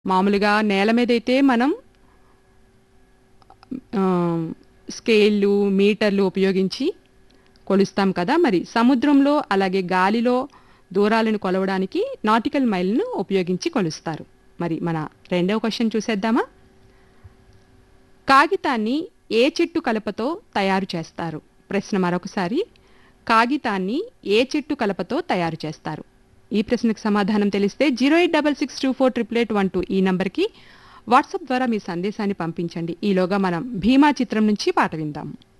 మామూలుగా నేల మీదైతే మనం ఆ, స్కేళ్ళు మీటర్లు ఉపయోగించి కొలుస్తాం కదా మరి సముద్రంలో అలాగే గాలిలో దూరాలను కొలవడానికి నాటికల్ మైల్ను ఉపయోగించి కొలుస్తారు మరి మన రెండవ క్వశ్చన్ చూసేద్దామా కాగితాన్ని ఏ చెట్టు కలపతో తయారు చేస్తారు ప్రశ్న మరొకసారి కాగితాన్ని ఏ చెట్టు కలపతో తయారు చేస్తారు ఈ ప్రశ్నకు సమాధానం తెలిస్తే zero eight double six two four triple eight one two ఈ నంబర్కి వాట్సాప్ ద్వారా మీ సందేశాన్ని పంపించండి ఈలోగా మనం భీమా చిత్రం నుంచి పాట విందాం